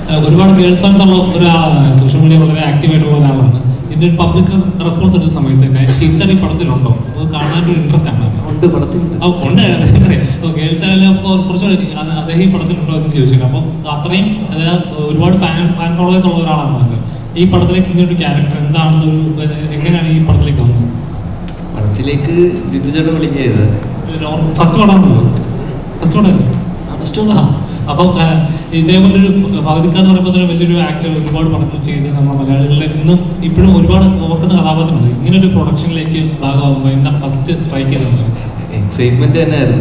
ഏഹ് ഒരുപാട് girls fans ഉള്ള ഒരാളാണ് സോഷ്യൽ മീഡിയ വളരെ ആക്റ്റീവ് ആയിട്ടുള്ള ഒരാളാണ് ഇതിന്റെ ഒരു പബ്ലിക് റെസ്പോൺസ് എടുത്ത സമയത്ത് തന്നെ ഹിറ്റ്സർ ഈ പടത്തിലുണ്ടോ അത് കാണാൻ ഒരു ഇൻട്രസ്റ്റ് ആണ് ഉണ്ട് പടത്തിലുണ്ട് ആ, ഉണ്ട് അപ്പോൾ ഗേൾസ് ആയാലും അപ്പോൾ കുറച്ചുകൂടി അത് അദ്ദേഹം ഈ പടത്തിലുണ്ടോ എന്ന് ചോദിച്ചില്ല അപ്പോൾ അത്രയും അതായത് ഒരുപാട് ഫാൻ ഫാൻ ഫോളോവേഴ്സ് ഉള്ള ഒരാളാണ് താങ്കൾ ഈ പടത്തിലേക്ക് ഇങ്ങനെ ഒരു ക്യാരക്ടർ എന്താണെന്നൊരു ഏഹ്, എങ്ങനെയാണ് ഈ പടത്തിലേക്ക് വന്നത് പടത്തിലേക്ക് ജിത്തു ചേട്ടൻ വിളിക്കുക ഫസ്റ്റ് പടമാണല്ലോ ഫസ്റ്റ് പടമല്ലേ ഫസ്റ്റ് ആ, അപ്പം ആ, ഇതേപോലെ ഒരു ഭഗതിക്ക എന്ന് പറയുമ്പോൾ തന്നെ വലിയൊരു ആക്ടർ ഒരുപാട് പടങ്ങൾ ചെയ്ത് നമ്മുടെ മലയാളികളെ ഇന്നും ഇപ്പോഴും ഒരുപാട് ഓർക്കുന്ന കഥാപാത്രമുണ്ട് ഇങ്ങനെ ഒരു പ്രൊഡക്ഷനിലേക്ക് ഭാഗമാകുമ്പോൾ എന്താണ് ഫസ്റ്റ് സ്ട്രൈക്ക് ചെയ്തത് എക്സൈറ്റ്മെന്റ് തന്നെ ആയിരുന്നു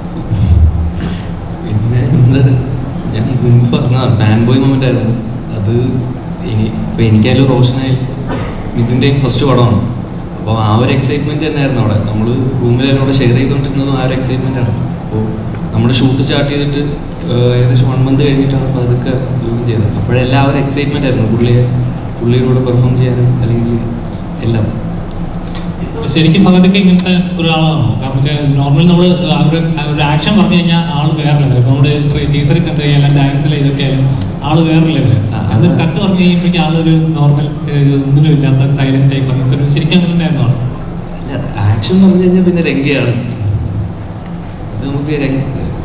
പിന്നെ എന്താണ് ഞാൻ മുൻപ് പറഞ്ഞതാണ് ഫാൻ ബോയ് മൊമെന്റ് ആയിരുന്നു അത് ഇനി ഇപ്പൊ എനിക്കായാലും റോഷനായാലും മിഥുൻ്റെയും ഫസ്റ്റ് പടമാണ് അപ്പോൾ ആ ഒരു എക്സൈറ്റ്മെന്റ് തന്നെ ആയിരുന്നു അവിടെ നമ്മൾ റൂമിലെല്ലാം അവിടെ ഷെയർ ചെയ്തുകൊണ്ടിരുന്നതും ആ ഒരു എക്സൈറ്റ്മെന്റ് ആണ് അപ്പോൾ നമ്മുടെ ഷൂട്ട് സ്റ്റാർട്ട് ചെയ്തിട്ട് ഏഹ്, ഏകദേശം വൺ മന്ത് കഴിഞ്ഞിട്ടാണ് അപ്പോൾ അതൊക്കെ ജോയിൻ ചെയ്തത് അപ്പോഴെല്ലാം ആ ഒരു എക്സൈറ്റ്മെന്റ് ആയിരുന്നു പുള്ളിയെ പുള്ളിയുടെ കൂടെ പെർഫോം ചെയ്യാനും അല്ലെങ്കിൽ എല്ലാം ശരിക്കും ഭഗതിക്ക ഇങ്ങനത്തെ ഒരാളാണോ കാരണം വെച്ചാൽ നോർമലി നമ്മൾ ഒരു ആക്ഷൻ പറഞ്ഞു കഴിഞ്ഞാൽ ആള് വേറെ ലെവൽ ഇപ്പൊ നമ്മുടെ ടീച്ചറിൽ കണ്ടു കഴിഞ്ഞാൽ ഡാൻസിൽ ഇതൊക്കെ ആയാലും ആള് വേറെ ലെവൽ ആ, അത് അത് കട്ട് പറഞ്ഞു കഴിഞ്ഞപ്പോഴേക്കും ആളൊരു നോർമൽ ഒന്നിനും ഇല്ലാത്ത സൈലന്റ് ടൈപ്പ് അങ്ങനത്തെ ഒരു ശരിക്കും അങ്ങനെ തന്നെയായിരുന്നു ആള് അല്ല ആക്ഷൻ പറഞ്ഞു കഴിഞ്ഞാൽ പിന്നെ രംഗയാണ് ഇത് നമുക്ക് രംഗ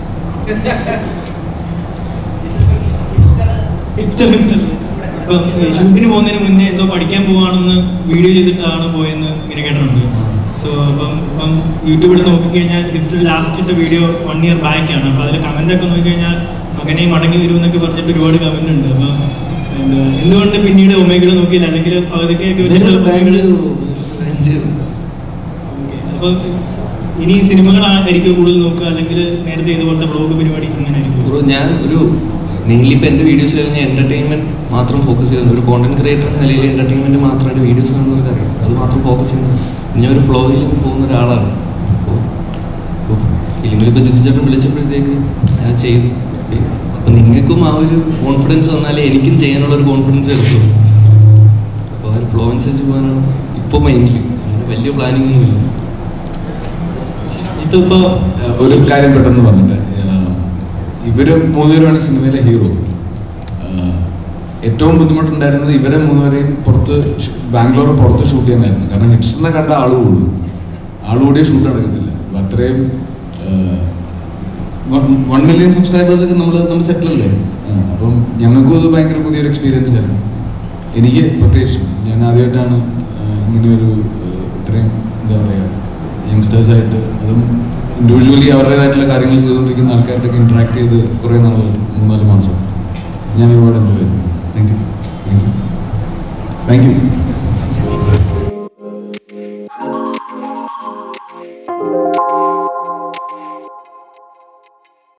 ഹിപ്സ്റ്റർ ഹിപ്സ്റ്റർ ഇപ്പം ഷൂട്ടിന് പോകുന്നതിന് മുന്നേ എന്തോ പഠിക്കാൻ പോവാണെന്ന് വീഡിയോ ചെയ്തിട്ടാണ് പോയെന്ന് ഇങ്ങനെ കേട്ടിട്ടുണ്ട് സോ അപ്പം ഇപ്പം യൂട്യൂബിൽ നോക്കിക്കഴിഞ്ഞാൽ ഹിപ്സ്റ്റർ ലാസ്റ്റ് ഇട്ട വീഡിയോ വൺ ഇയർ ബാക്ക് ആണ് അപ്പോൾ അതിൽ കമൻ്റ് ഒക്കെ നോക്കിക്കഴിഞ്ഞാൽ മകനെ മടങ്ങി വരുമെന്നൊക്കെ പറഞ്ഞിട്ട് ഒരുപാട് കമൻ്റ് ഉണ്ട് അപ്പം എന്താ എന്തുകൊണ്ട് പിന്നീട് ഒമേഗിൾ നോക്കിയില്ല അല്ലെങ്കിൽ പകുതിക്കൊക്കെ വെച്ചിട്ട് ഒമേഗിൾ അപ്പം ഇനി സിനിമകളായിരിക്കും കൂടുതൽ നോക്കുക അല്ലെങ്കിൽ നേരത്തെ ചെയ്ത പോലത്തെ ബ്ലോഗ് പരിപാടി അങ്ങനെ ആയിരിക്കും ബ്രോ ഞാൻ ഒരു മെയിൻലി ഇപ്പം എൻ്റെ വീഡിയോസിൽ ഞാൻ എൻ്റർടൈൻമെൻറ്റ് മാത്രം ഫോക്കസ് ചെയ്യുന്നു ഒരു കോണ്ടന്റ് ക്രിയേറ്റർ എന്ന നിലയിൽ എൻ്റർടൈൻമെൻറ്റ് മാത്രം എൻ്റെ വീഡിയോസ് കാണുന്നവർക്ക് അറിയാം അത് മാത്രം ഫോക്കസ് ചെയ്യുന്നത് ഞാൻ ഒരു ഫ്ലോയിൽ പോകുന്ന ഒരാളാണ് അപ്പോൾ ഫിലിമിൽ ഇപ്പോൾ ജിത്തുചേട്ടൻ വിളിച്ചപ്പോഴത്തേക്ക് ഞാൻ ചെയ്തു അപ്പം നിങ്ങൾക്കും ആ ഒരു കോൺഫിഡൻസ് വന്നാലേ എനിക്കും ചെയ്യാനുള്ള ഒരു കോൺഫിഡൻസ് എടുത്തുള്ളൂ അപ്പോൾ ആ ഒരു ഫ്ലോ അനുസരിച്ച് പോകാനാണ് ഇപ്പോൾ മൈൻഡിൽ അങ്ങനെ വലിയ പ്ലാനിങ് ഒന്നുമില്ല ജിത്തു ഇപ്പോൾ ഏഹ് ഒരു കാര്യം പെട്ടെന്ന് പറഞ്ഞിട്ട് ഏഹ് ഇവര് മൂന്നുപേരുമാണ് സിനിമയിലെ ഹീറോ ഏഹ് ഏറ്റവും ബുദ്ധിമുട്ടുണ്ടായിരുന്നത് ഇവരെ മൂന്നുപേരെയും പുറത്ത് ഷ്- ബാംഗ്ലൂർ പുറത്ത് ഷൂട്ട് ചെയ്യുന്നതായിരുന്നു കാരണം ഹിപ്സ്റ്ററിനെ കണ്ട ആൾ കൂടും ആൾ കൂടിയ ഷൂട്ട് നടക്കത്തില്ല അപ്പൊ അത്രയും വൺ മില്യൺ സബ്സ്ക്രൈബേഴ്സ് ഒക്കെ നമ്മൾ നമ്മൾ സെറ്റിലല്ലേ അപ്പം ഞങ്ങൾക്കും അത് ഭയങ്കര പുതിയൊരു എക്സ്പീരിയൻസ് ആയിരുന്നു എനിക്ക് പ്രത്യേകിച്ചും ഞാൻ ആദ്യമായിട്ടാണ് ഏഹ് ഇങ്ങനെയൊരു ഏഹ് ഇത്രയും എന്താ പറയുക യങ്സ്റ്റേഴ്സായിട്ട് അതും ഇൻഡിവിജ്വലി അവരുടേതായിട്ടുള്ള കാര്യങ്ങൾ ചെയ്തുകൊണ്ടിരിക്കുന്ന ആൾക്കാരുടെ ഇന്ററാക്ട് ചെയ്ത് കുറേ നാളുകൾ മൂന്നാല് മാസം ഞാൻ ഒരുപാട് എൻജോയ് ചെയ്തു thank you thank you thank U